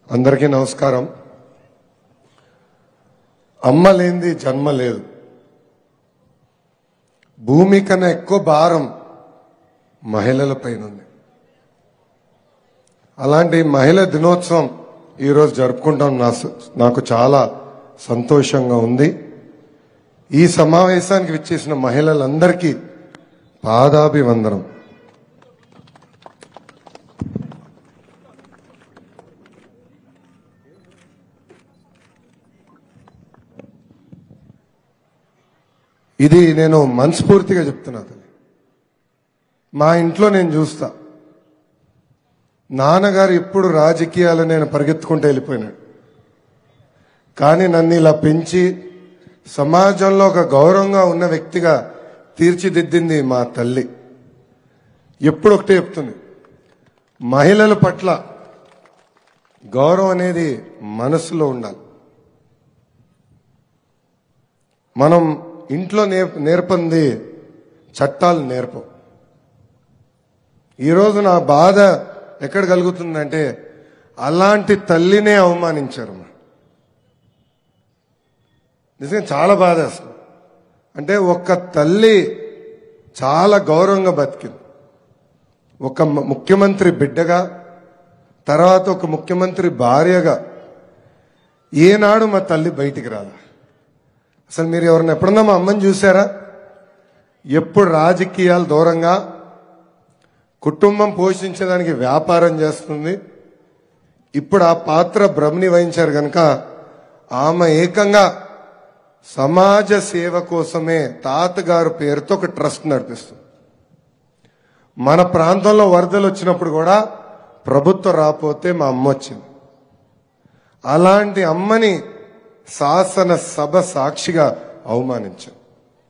అందరికీ నమస్కారం అమ్మ లేనిది జన్మ లేదు భూమి కన్నా ఎక్కువ భారం మహిళల పైన ఉంది అలాంటి మహిళా దినోత్సవం ఈరోజు జరుపుకుంటాం నా నాకు చాలా సంతోషంగా ఉంది ఈ సమావేశానికి విచ్చేసిన మహిళలందరికీ పాదాభివందనం ఇది నేను మనస్ఫూర్తిగా చెప్తున్నా తల్లి మా ఇంట్లో నేను చూస్తా నాన్నగారు ఇప్పుడు రాజకీయాలు నేను పరిగెత్తుకుంటూ వెళ్ళిపోయినాడు కానీ నన్ను ఇలా పెంచి సమాజంలో ఒక గౌరవంగా ఉన్న వ్యక్తిగా తీర్చిదిద్దింది మా తల్లి ఎప్పుడు ఒకటే చెప్తుంది మహిళల పట్ల గౌరవం అనేది మనసులో ఉండాలి మనం ఇంట్లో నేర్ నేర్పంది చట్టాలు నేర్పం ఈరోజు నా బాధ ఎక్కడ కలుగుతుందంటే అలాంటి తల్లినే అవమానించారు మా. నిజంగా చాలా బాధ అసలు అంటే ఒక్క తల్లి చాలా గౌరవంగా బతికింది ఒక మ- ముఖ్యమంత్రి బిడ్డగా తర్వాత ఒక ముఖ్యమంత్రి భార్యగా ఏనాడు మా తల్లి బయటికి రాల అసలు మీరు ఎవరిని ఎప్పుడన్నా మా అమ్మని చూసారా ఎప్పుడు రాజకీయాలు దూరంగా కుటుంబం పోషించడానికి వ్యాపారం చేస్తుంది ఇప్పుడు ఆ పాత్ర భ్రమని వహించారు కనుక ఆమె ఏకంగా సమాజ సేవ కోసమే తాతగారు పేరుతో ఒక ట్రస్ట్ నడిపిస్తుంది మన ప్రాంతంలో వరదలు వచ్చినప్పుడు కూడా ప్రభుత్వం రాపోతే మా అమ్మ వచ్చింది అలాంటి అమ్మని శాసన సభ సాక్షిగా అవమానించాం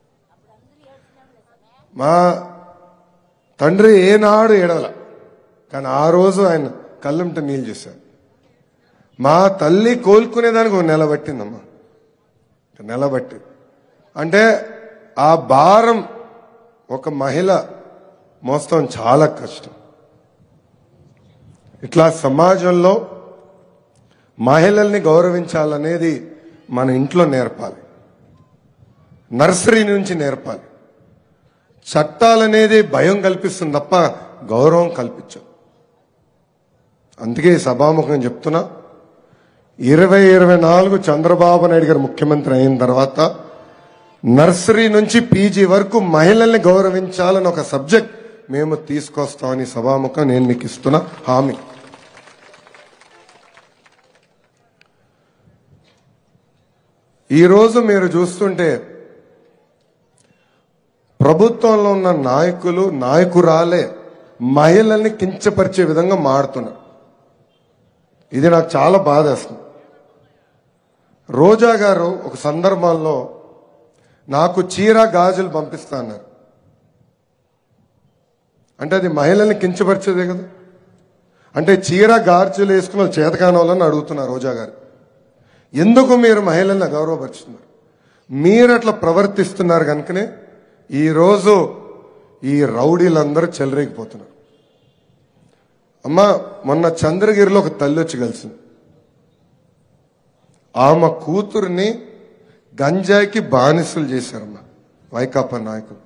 మా తండ్రి ఏనాడు ఏడవల కానీ ఆ రోజు ఆయన కళ్ళంట నీళ్ళు చేశాడు మా తల్లి కోలుకునేదానికి ఒక నెల పట్టిందమ్మా ఒక నెల పట్టి అంటే ఆ భారం ఒక మహిళ మోస్తాం చాలా కష్టం ఇట్లా సమాజంలో మహిళల్ని గౌరవించాలనేది మన ఇంట్లో నేర్పాలి నర్సరీ నుంచి నేర్పాలి చట్టాలనేది భయం కల్పిస్తుంది తప్ప గౌరవం కల్పించదు అందుకే ఈ సభాముఖం చెప్తున్నా ఇరవై ఇరవై నాలుగు చంద్రబాబు నాయుడు గారు ముఖ్యమంత్రి అయిన తర్వాత నర్సరీ నుంచి పీజీ వరకు మహిళల్ని గౌరవించాలని ఒక సబ్జెక్ట్ మేము తీసుకొస్తామని సభాముఖం నేను మీకు ఇస్తున్న హామీ ఈరోజు మీరు చూస్తుంటే ప్రభుత్వంలో ఉన్న నాయకులు నాయకురాలే మహిళల్ని కించపరిచే విధంగా మాడుతున్నారు ఇది నాకు చాలా బాధేస్తుంది రోజా గారు ఒక సందర్భంలో నాకు చీర గాజులు పంపిస్తా అన్నారు అంటే అది మహిళల్ని కించపరిచేదే కదా అంటే చీర గాజులు వేసుకున్న వాళ్ళు చేతకాని వాళ్ళని అడుగుతున్నారు రోజా గారు ఎందుకు మీరు మహిళల్ని గౌరవపరుచుతున్నారు మీరు అట్లా ప్రవర్తిస్తున్నారు కనుకనే ఈరోజు ఈ రౌడీలందరూ చెలరేగిపోతున్నారు అమ్మ మొన్న చంద్రగిరిలో ఒక తల్లి వచ్చి కలిసింది ఆమె కూతుర్ని గంజాయికి బానిసలు చేశారమ్మా వైకాపా నాయకులు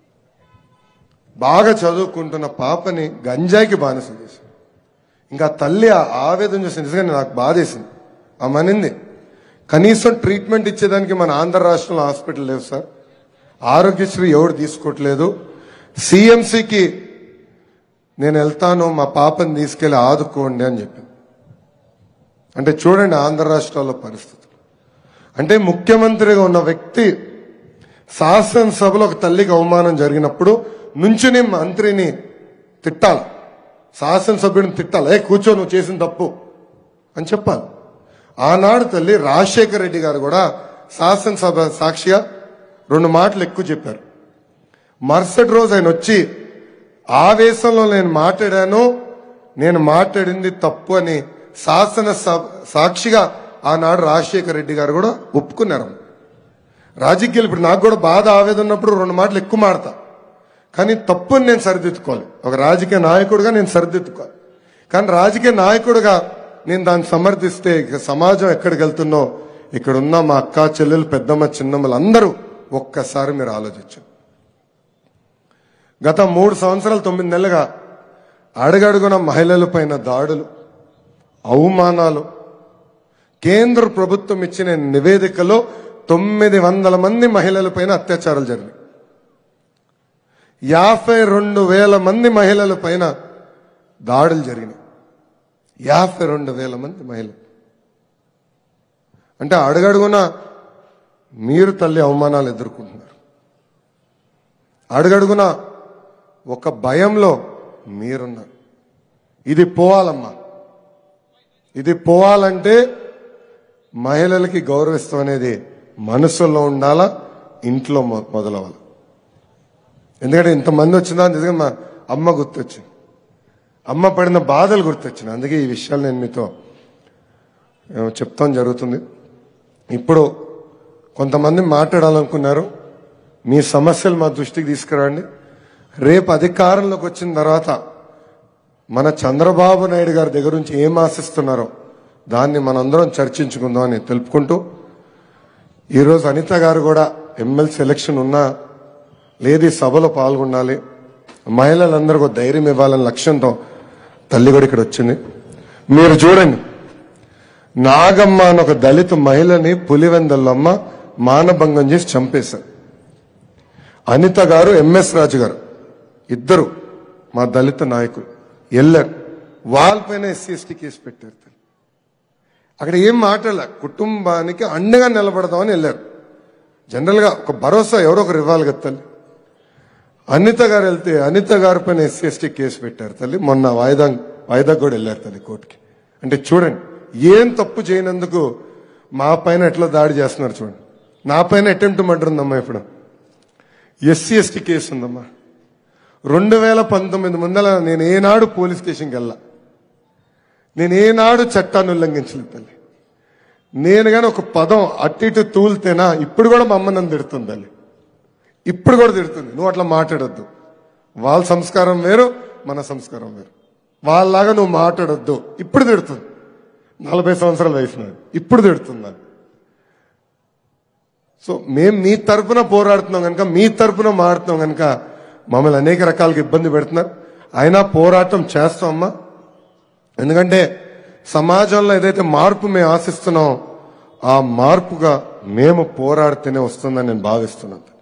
బాగా చదువుకుంటున్న పాపని గంజాయికి బానిసలు చేశారు ఇంకా తల్లి ఆ ఆవేదన చూసి నిజంగా నాకు బాధేసింది ఆమె అనింది కనీసం ట్రీట్మెంట్ ఇచ్చేదానికి మన ఆంధ్ర రాష్ట్రంలో హాస్పిటల్ లేవు సార్ ఆరోగ్యశ్రీ ఎవరు తీసుకోవట్లేదు సిఎంసికి నేను వెళ్తాను మా పాపని తీసుకెళ్లి ఆదుకోండి అని చెప్పింది అంటే చూడండి ఆంధ్ర రాష్ట్రాల్లో పరిస్థితి అంటే ముఖ్యమంత్రిగా ఉన్న వ్యక్తి శాసనసభలో ఒక తల్లికి అవమానం జరిగినప్పుడు నుంచుని మంత్రిని తిట్టాలి శాసనసభ్యుడిని తిట్టాలి ఏ కూర్చో నువ్వు చేసిన తప్పు అని చెప్పాలి ఆనాడు తల్లి రాజశేఖర రెడ్డి గారు కూడా శాసనసభ సాక్షిగా రెండు మాటలు ఎక్కువ చెప్పారు మరుసటి రోజు ఆయన వచ్చి ఆవేశంలో నేను మాట్లాడాను నేను మాట్లాడింది తప్పు అని శాసన సభ- సాక్షిగా ఆనాడు రాజశేఖర రెడ్డి గారు కూడా ఒప్పుకున్నారు రాజకీయాలు ఇప్పుడు నాకు కూడా బాధ ఆవేదన ఉన్నప్పుడు రెండు మాటలు ఎక్కువ మాడతా కానీ తప్పుని నేను సరిదిద్దుకోవాలి ఒక రాజకీయ నాయకుడిగా నేను సరిదిద్దుకోవాలి కానీ రాజకీయ నాయకుడిగా నేను దాన్ని సమర్థిస్తే ఇక సమాజం ఎక్కడికి వెళ్తున్నో ఇక్కడ ఉన్న మా అక్క చెల్లెలు పెద్దమ్మ చిన్నమ్మలు అందరూ ఒక్కసారి మీరు ఆలోచించండి గత మూడు సంవత్సరాలు తొమ్మిది నెలలుగా అడుగడుగున మహిళల పైన దాడులు అవమానాలు కేంద్ర ప్రభుత్వం ఇచ్చిన నివేదికలో తొమ్మిది వందల మంది మహిళల పైన అత్యాచారాలు జరిగాయి యాభై రెండు వేల మంది మహిళల పైన దాడులు జరిగినాయి యాభై రెండు వేల మంది మహిళలు అంటే అడుగడుగున మీరు తల్లి అవమానాలు ఎదుర్కొంటున్నారు అడుగడుగున ఒక భయంలో మీరున్నారు ఇది పోవాలమ్మా ఇది పోవాలంటే మహిళలకి గౌరవిస్తాం అనేది మనసులో ఉండాలా ఇంట్లో మొ- మొదలవ్వాలి ఎందుకంటే ఇంతమంది వచ్చిందా నిజంగా మా అమ్మ గుర్తొచ్చింది అమ్మ పడిన బాధలు గుర్తొచ్చింది అందుకే ఈ విషయాలు నేను మీతో ఆ, చెప్తాం జరుగుతుంది ఇప్పుడు కొంతమంది మాట్లాడాలనుకున్నారు మీ సమస్యలు మా దృష్టికి తీసుకురండి రేపు అధికారంలోకి వచ్చిన తర్వాత మన చంద్రబాబు నాయుడు గారి దగ్గర నుంచి ఏం ఆశిస్తున్నారో దాన్ని మనందరం చర్చించుకుందాం అని తెలుపుకుంటూ ఈరోజు అనిత గారు కూడా ఎమ్మెల్సీ ఎలక్షన్ ఉన్నా లేదు ఈ సభలో పాల్గొనాలి మహిళలందరికీ ఒక ధైర్యం ఇవ్వాలని లక్ష్యంతో తల్లి కూడా ఇక్కడ వచ్చింది మీరు చూడండి నాగమ్మ అని ఒక దళిత మహిళని పులివెందల్లమ్మ మానభంగం చేసి చంపేశారు అనిత గారు ఎంఎస్ రాజు గారు ఇద్దరు మా దళిత నాయకులు వెళ్ళారు వాళ్ళపైన ఎస్సీ ఎస్టీ కేసు పెట్టారు అక్కడ ఏం మాట్లాడలే కుటుంబానికి అండగా నిలబడదామని వెళ్ళారు జనరల్ గా ఒక భరోసా ఎవరో ఒకరు ఇవ్వాలి కదా తల్లి అనిత గారు వెళ్తే అనిత గారి పైన ఎస్సీ ఎస్టీ కేసు పెట్టారు తల్లి మొన్న వాయిదా వాయిదా కూడా వెళ్ళారు తల్లి కోర్టుకి అంటే చూడండి ఏం తప్పు చేయనందుకు మా పైన ఎట్లా దాడి చేస్తున్నారు చూడండి నా పైన అటెంప్ట్ మర్డర్ ఉందమ్మా ఇప్పుడు ఎస్సీ ఎస్టీ కేసు ఉందమ్మా రెండు వేల పంతొమ్మిది ముందల నేను ఏనాడు పోలీస్ స్టేషన్కి వెళ్ళా నేను ఏనాడు చట్టాన్ని ఉల్లంఘించలేదు తల్లి నేను కానీ ఒక పదం అటు ఇటు తూలితేనా ఇప్పుడు కూడా మా అమ్మ నన్ను తిడుతుంది తల్లి ఇప్పుడు కూడా తిడుతుంది నువ్వు అట్లా మాట్లాడొద్దు వాళ్ళ సంస్కారం వేరు మన సంస్కారం వేరు వాళ్ళలాగా నువ్వు మాట్లాడొద్దు ఇప్పుడు తిడుతుంది నలభై సంవత్సరాల వయసు నాది ఇప్పుడు తిడుతుంది నన్ను. సో మేం మీ తరపున పోరాడుతున్నాం కనుక మీ తరపున మాడుతున్నాం కనుక మమ్మల్ని అనేక రకాలుగా ఇబ్బంది పెడుతున్నారు అయినా పోరాటం చేస్తామమ్మా ఎందుకంటే సమాజంలో ఏదైతే మార్పు మేము ఆశిస్తున్నామో ఆ మార్పుగా మేము పోరాడితేనే వస్తుందని నేను భావిస్తున్నాను